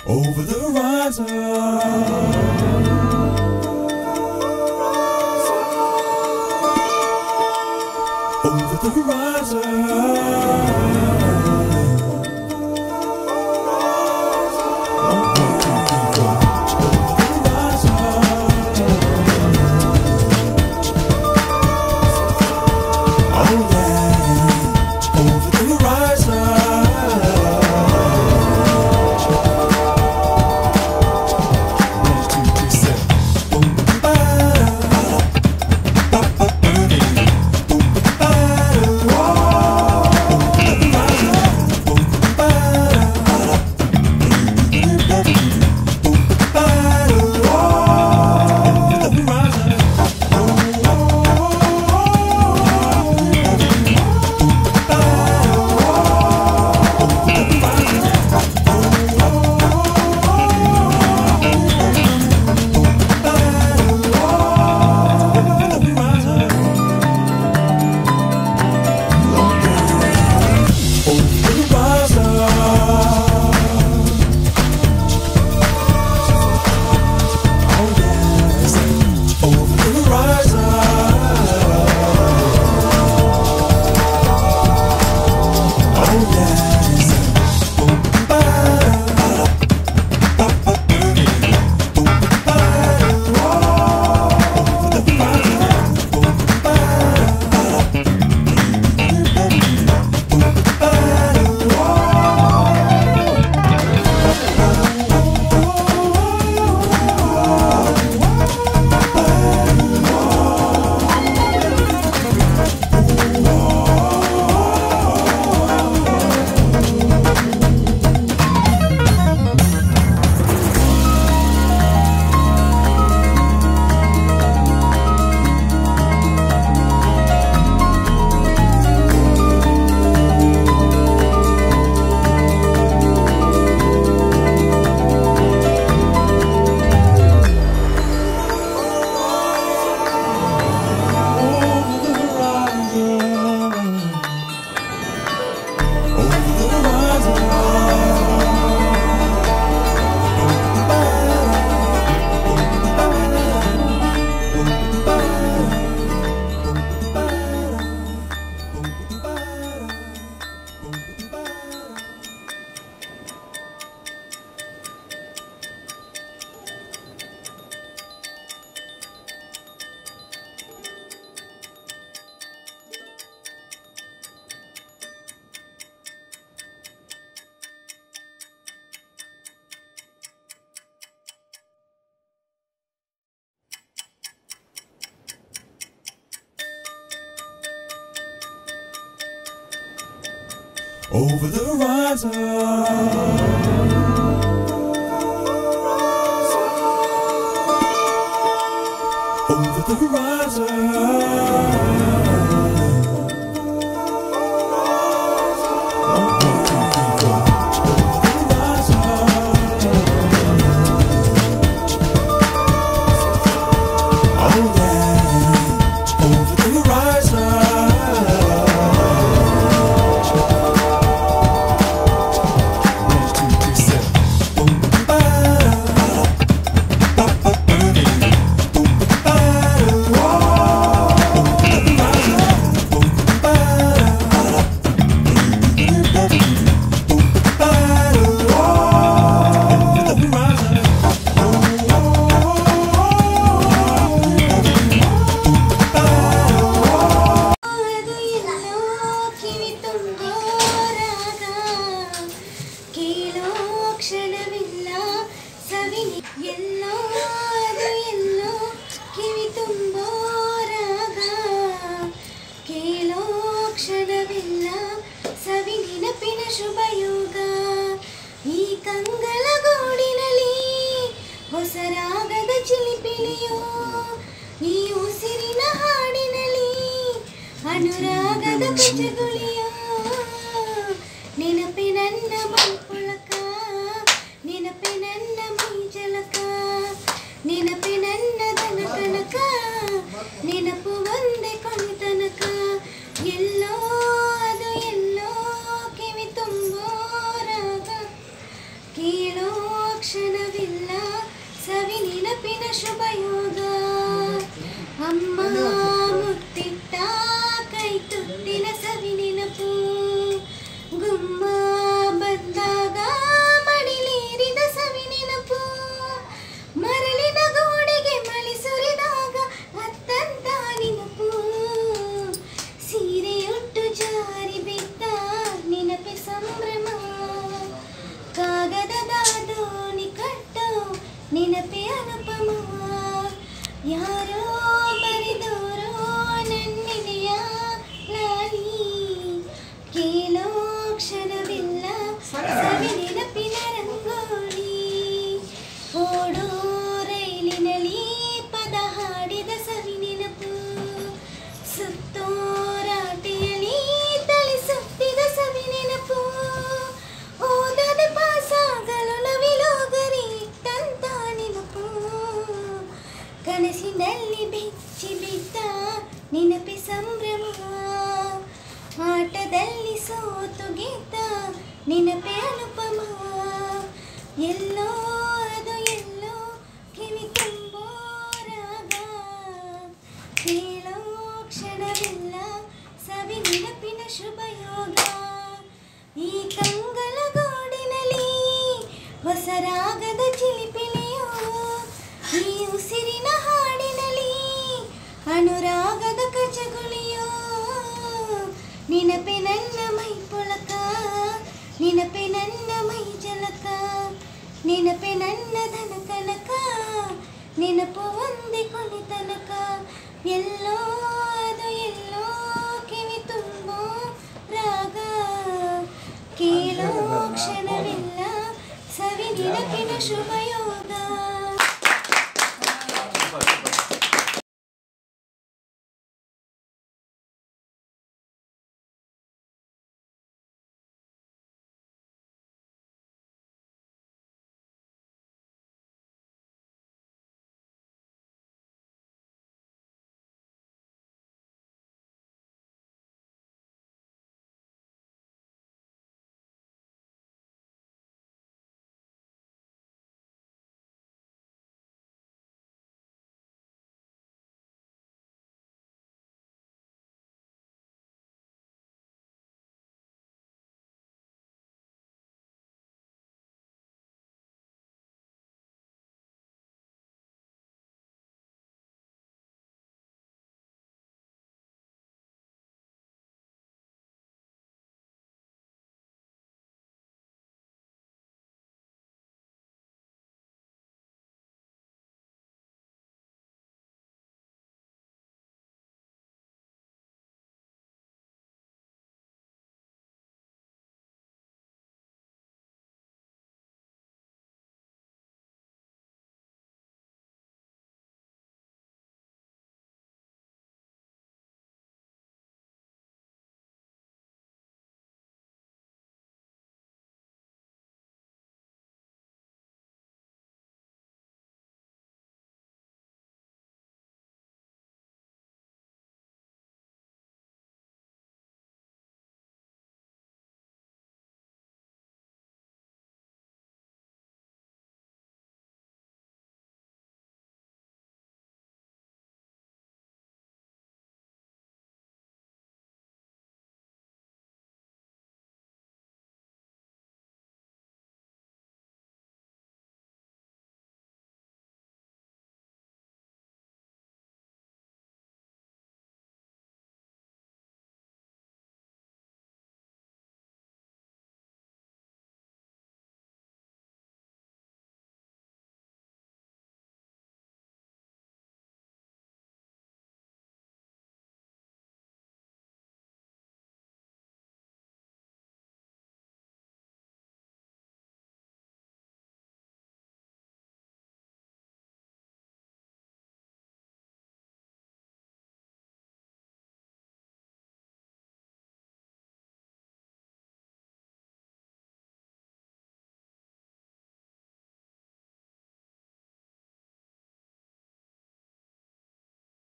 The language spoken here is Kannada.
Over the horizon. Over the Over the horizon. Over the ಅದು ಎಲ್ಲೋ ಕಿವಿ ತುಂಬೋ ರಾಗ ಕೇಳೋ ಕ್ಷಣವಿಲ್ಲ ಸವಿನಿ ಎಲ್ಲೋ ಅದು ಎಲ್ಲೋ ಕಿವಿ ತುಂಬೋ ರಾಗ ಕೇಳೋ ಕ್ಷಣವಿಲ್ಲ ಸವಿ ನೆನಪಿನ ಶುಭ ಯೋಗ ಈ ಕಂಗಳ ಗೋಡಿನಲ್ಲಿ ಹೊಸ ರಾಗದ ಚಿಲಿಪಿಲಿಯೋ ಈ ಉಸಿರಿನ ಹಾಡಿನಲ್ಲಿ ಅನುರಾಗದ ಪಚಗುಳಿಯೋ ನೆನಪೆ ನನ್ನ ಮೈಪುಳಕ ನೆನಪೆ ನನ್ನ ಮೈ ಜಲಕ ನೆನಪೆ ನನ್ನ ದನ ಕನಕ ನೆನಪು ಒಂದೇ ಕೊನೆತನಕ ಎಲ್ಲೋ ಅದು ಎಲ್ಲೋ ಕಿವಿ ತುಂಬೋ ರಾಗ ಕೇಳೋ ಸಂಭ್ರಮ ಆಟದಲ್ಲಿ ಸೋತು ಗೆದ್ದ ನೆನಪೆ ಅನುಪಮ ಎಲ್ಲೋ ಅದು ಎಲ್ಲೋ ಕಿವಿ ತುಂಬೋ ರಾಗ ಕೇಳೋ ಕ್ಷಣವೆಲ್ಲ ಸವಿ ನೆನಪಿನ ಶುಭ ಯೋಗ ಈ ಕಂಗಲ ಗೋಡಿನಲ್ಲಿ ಹೊಸ ರಾಗದ ಚಿಲಿಪಿಲಿಯೋ ಈ ಉಸಿರಿನ ಹಾಡಿನಲ್ಲಿ ಅನುರಾಗದ ಕಚಗುಳಿಯೋ ನೆನಪೆ ನನ್ನ ಮೈ ಪೊಳಕ ನೆನಪೆ ನನ್ನ ಮೈ ಜಲಕ ನೆನಪೆ ನನ್ನ ಧನ ಕನಕ ನೆನಪು ಒಂದೇ ಕೊನೆ ತನಕ ಎಲ್ಲೋ ಅದು ಎಲ್ಲೋ ಕಿವಿ ತುಂಬೋ ರಾಗ ಕೇಳೋ ಕ್ಷಣವೆಲ್ಲ ಸವಿ ನೆನಪಿನ ಶುಭಯೋ